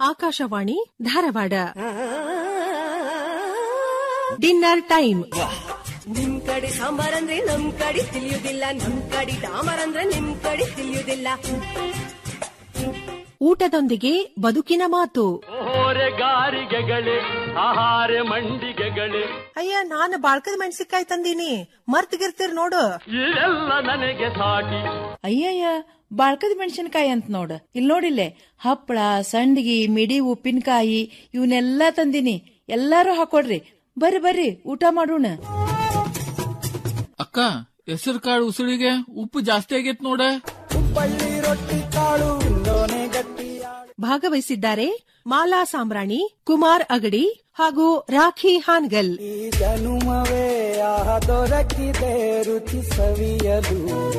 Akashvani Dharwad dinner time ನಿಮ್ ಕಡೆ ಸಾಂಬಾರ್ ಅಂದ್ರೆ ನಮ್ ಕಡೆ ತಿಳಿಯುದಿಲ್ಲ ನಮ್ ಕಡೆ ಡಾಮರ್ ಅಂದ್ರೆ ನಿಮ್ ಕಡೆ ತಿಳಿಯುದಿಲ್ಲ ಊಟದೊಂದಿಗೆ ಬದುಕಿನ ಮಾತು ಓರೆಗಾರಿಗೆಗಳೇ ಆಹಾರ ಮಂಡಿಗೆಗಳೇ ಅಯ್ಯ ನಾನು ಬಾಳ್ಕದ ಮೆಣಸಿನ್ಕಾಯಿ ತಂದೀನಿ ಮರ್ತಿಗಿರ್ತೀರ್ ನೋಡು ಇದೆಲ್ಲ ನನಗೆ ಸಾಟಿ ಅಯ್ಯಯ್ಯ ಬಾಳ್ಕದ ಮೆಣಸಿನಕಾಯಿ ಅಂತ ನೋಡ ಇಲ್ಲಿ ನೋಡಿಲ್ಲೆ ಹಪ್ಪಳ ಸಂಡಿಗೆ ಮಿಡಿ ಉಪ್ಪಿನಕಾಯಿ ಇವನ್ನೆಲ್ಲಾ ತಂದಿನಿ ಎಲ್ಲಾರು ಹಾಕೊಡ್ರಿ ಬರ್ರಿ ಬರ್ರಿ ಊಟ ಮಾಡೋಣ ಅಕ್ಕ ಹೆಸರು ಕಾಳು ಉಸುಳಿಗೆ ಉಪ್ಪು ಜಾಸ್ತಿ ಆಗೈತ್ ನೋಡ ಭಾಗವಹಿಸಿದ್ದಾರೆ ಮಾಲಾ ಸಾಂಬ್ರಾಣಿ ಕುಮಾರ್ ಅಗಡಿ ಹಾಗೂ ರಾಖಿ ಹಾನ್ಗಲ್ ಜನುಮವೇ ಆಹ ದೊರಕಿದೆ ರುಚಿ ಸವಿಯಲು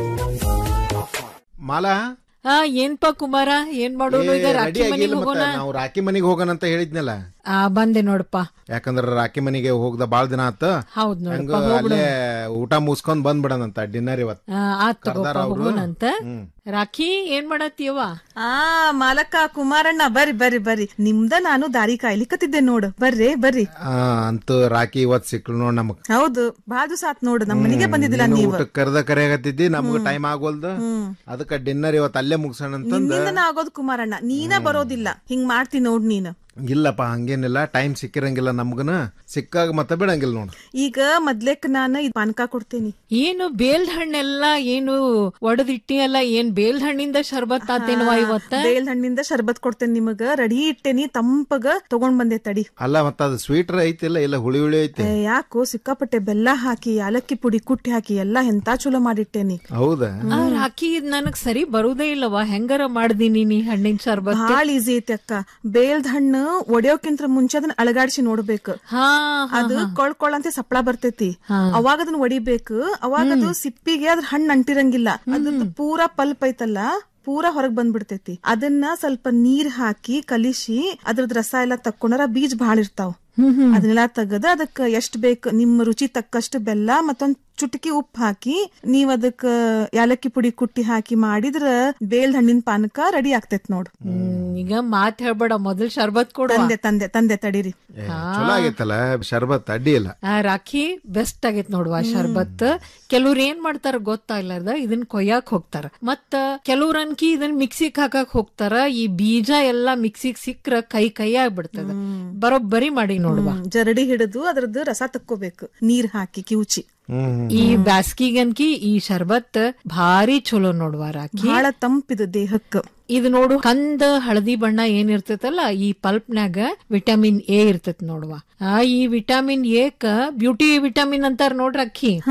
ಮಾಲಾ ಹಾ ಏನ್ಪಾ ಕುಮಾರ ಏನ್ ಮಾಡೋಣ ಈಗ ರೆಡಿ ರಾಖಿ ಮನೆಗೆ ಆಗಿಲ್ಲ ಹೋಗೋಣ ಮತ್ತೆ ನಾವು ರಾಖಿ ಮನಿಗೆ ಹೋಗೋಣ ಅಂತ ಹೇಳಿದ್ನಲ್ಲ ಆ ಬಂದೆ ನೋಡಪ್ಪ ಯಾಕಂದ್ರ ರಾಖಿ ಮನಿಗೆ ಹೋಗ್ದ ಬಾಳ ದಿನ ಆತ ಹೌದ್ ಹಂಗ ನೋಡಪ್ಪ ಹೋಗ್ಬಿಡು ಅಲ್ಲೇ ಊಟ ಮುಗಿಸ್ಕೊಂಡ್ ಬಂದ್ಬಿಡಣಂತ ಡಿನ್ನರ್ ಇವತ್ ಆ, ಆತ್ ತಗೋಪ್ಪ ಕರ್ದಾರ ಅವ್ರು? ಹೋಗೋಣಂತ ಹ್ಮ್. ರಾಖಿ ಏನ್ ಮಾಡತ್ತೀಯವ್ವ ಆ ಮಾಲಕ್ಕ ಕುಮಾರಣ್ಣ ಬರ್ರಿ ಬರ್ರಿ ಬರ್ರಿ ನಿಮ್ದ ನಾನು ದಾರಿ ಕಾಯ್ಲಿಕತ್ತಿದ್ದೆ ನೋಡು ಬರ್ರಿ ಬರ್ರಿ ಆ, ಅಂತೂ ರಾಖಿ ಇವತ್ ಸಿಕ್ಳು ನೋಡ್ ನಮಗ್ ಹೌದು ಬಾಳ ದಿವಸ ಆತ್ ನೋಡು ನಮ್ಮ ಮನೆಗೆ ಬಂದಿದ್ದಿಲ್ಲ ನೀನು ನೀವು ಊಟಕ್ ಕರ್ದ ಕರೆಯಾಗತ್ತಿದ್ದಿ ನಮ್ಗ ಟೈಮ್ ಆಗೋಲ್ದು ಅದಕ್ಕ ಡಿನ್ನರ್ ಇವತ್ ಅಲ್ಲೇ ಮುಗಿಸೋಣ ಅಂತಂದ ನಿನ್ನಿಂದನ ಆಗೋದು ಕುಮಾರಣ್ಣ ನೀನ ಬರೋದಿಲ್ಲ ಹಿಂಗ್ ಮಾಡ್ತಿ ನೋಡ್ ನೀನು ಇಲ್ಲಪ್ಪ ಹಂಗೇನಿಲ್ಲ ಟೈಮ್ ಸಿಕ್ಕಿರಂಗಿಲ್ಲ ನಮ್ಗನ ಸಿಕ್ಕಾಗ ಮತ್ತೆ ಬಿಡಂಗಿಲ್ಲ ನೋಡ್ ಈಗ ಮೊದ್ಲೇಕ್ ನಾನು ಇದ್ ಪಾನಕ ಕೊಡ್ತೇನಿ ಏನು ಬೇಲ್ದ ಹಣ್ಣೆಲ್ಲ ಏನು ಒಡದಿಟ್ಟಿ ಅಲ್ಲ ಏನ್ ಬೇಲ್ದ ಹಣ್ಣಿಂದ ಶರ್ಬತ್ ಆತೇನವ ಇವತ್ತ ಬೇಲ್ ಹಣ್ಣಿಂದ ಶರ್ಬತ್ ಕೊಡ್ತೇನೆ ನಿಮಗ ರೆಡಿ ಇಟ್ಟೇನಿ ತಂಪಗ ತಗೊಂಡ್ ಬಂದೆ ತಡಿ ಅಲ್ಲ ಮತ್ತ ಅದು ಸ್ವೀಟ್ರ್ ಐತಿಲ್ಲ ಇಲ್ಲ ಹುಳಿ ಹುಳಿ ಐತಿ ಏ, ಯಾಕೋ ಸಿಕ್ಕಾಪಟ್ಟೆ ಬೆಲ್ಲ ಹಾಕಿ ಯಾಲಕ್ಕಿ ಪುಡಿ ಕುಟ್ಟಿ ಹಾಕಿ ಎಲ್ಲಾ ಎಂತ ಚಲೋ ಮಾಡಿಟ್ಟೇನಿ ಹೌದಾ ಆ, ರಾಖಿ ಇದ್ ನನಗ್ ಸರಿ ಬರುದೇ ಇಲ್ಲವ ಹೆಂಗಾರ ಮಾಡ್ದೀನಿ ನೀ ಹಣ್ಣಿನ ಶರ್ಬತ್ ಭಾಳ ಈಸಿ ಐತಿ ಅಕ್ಕ ಬೇಲ್ದ ಹಣ್ಣು ಒಡೆಯೋಕ್ಕಿಂತ ಮುಂಚೆ ಅದನ್ನ ಅಳಗಾಡಿಸಿ ನೋಡ್ಬೇಕು ಹಾ ಅದು ಕೊಳ್ ಕೊಳ್ ಅಂತ ಸಪ್ಳ ಬರ್ತೈತಿ ಅವಾಗ ಅದನ್ನ ಒಡಿಬೇಕು ಅವಾಗ ಅದು ಸಿಪ್ಪಿಗೆ ಅದ್ರ ಹಣ್ಣು ಅಂಟಿರಂಗಿಲ್ಲ ಅದ್ರದ್ದು ಪೂರಾ ಪಲ್ಪ್ ಐತಲ್ಲ ಪೂರಾ ಹೊರಗ್ ಬಂದ್ಬಿಡ್ತೈತಿ ಅದನ್ನ ಸ್ವಲ್ಪ ನೀರ್ ಹಾಕಿ ಕಲಿಸಿ ಅದ್ರದ್ ರಸ ಎಲ್ಲ ತಕ್ಕೊಂಡ್ರ ಬೀಜ ಬಾಳ ಇರ್ತಾವ್ ಅದನ್ನೆಲ್ಲ ತೆಗದ ಅದಕ್ಕ ಎಷ್ಟ್ ಬೇಕು ನಿಮ್ಮ ರುಚಿ ತಕ್ಕಷ್ಟು ಬೆಲ್ಲ ಮತ್ತೊಂದ್ ಚುಟಕಿ ಉಪ್ಪು ಹಾಕಿ ನೀವ್ ಅದಕ್ಕ ಯಾಲಕ್ಕಿ ಪುಡಿ ಕುಟ್ಟಿ ಹಾಕಿ ಮಾಡಿದ್ರ ಬೇಲ್ದ ಹಣ್ಣಿನ ಪಾನಕ ರೆಡಿ ಆಗ್ತೈತ್ ನೋಡು ಹ್ಮ್, ಈಗ ಮಾತ್ ಹೇಳ್ಬೇಡ ಮೊದಲ್ ಶರ್ಬತ್ ಕೊಡುವ ತಂದೆ ತಂದೆ ತಂದೆ ತಡೀರಿ ಏ, ಚಲೋ ಆಗೈತಲ್ಲ ಶರ್ಬತ್ ಅಡ್ಡಿ ಇಲ್ಲ ಆ ರಾಖಿ ಬೆಸ್ಟ್ ಆಗೈತ್ ನೋಡುವ ಶರ್ಬತ್ ಕೆಲವ್ರು ಏನ್ ಮಾಡ್ತಾರ ಗೊತ್ತಾ ಇಲ್ಲಾರ್ದ ಇದನ್ ಕೊಯ್ಯಾಕ್ ಹೋಗ್ತಾರ ಮತ್ತ ಕೆಲವ್ರ ಅನ್ಕಿ ಇದನ್ ಮಿಕ್ಸಿಗ್ ಹಾಕಕ್ ಹೋಗ್ತಾರ ಈ ಬೀಜ ಎಲ್ಲಾ ಮಿಕ್ಸಿಗ್ ಸಿಕ್ಕ್ರ ಕೈ ಕೈ ಆಗ್ಬಿಡ್ತದ ಬರೋಬ್ಬರಿ ಮಾಡಿ ನೋಡುವ ಹ್ಮ್, ಜರಡಿ ಹಿಡಿದು ಅದ್ರದ್ದು ರಸ ತಕ್ಕೋಬೇಕು ನೀರ್ ಹಾಕಿ ಕಿವುಚಿ ಹ್ಮ್ ಈ ಬ್ಯಾಸ್ಗಿಗನ್ಕಿ ಈ ಶರ್ಬತ್ ಭಾರಿ ಚಲೋ ನೋಡುವ ರಾಖಿ ಬಹಳ ತಂಪಿದು ದೇಹಕ್ಕ ಇದು ನೋಡು ಕಂದ ಹಳದಿ ಬಣ್ಣ ಏನ್ ಇರ್ತೈತಲ್ಲ ಈ ಪಲ್ಪ್ನ್ಯಾಗ ವಿಟಮಿನ್ ಎ ಇರ್ತೈತ್ ನೋಡುವ ಆ ಈ ವಿಟಮಿನ್ ಎ ಕ ಬ್ಯೂಟಿ ವಿಟಮಿನ್ ಅಂತಾರ ನೋಡ್ರಿ ಅಕ್ಕಿ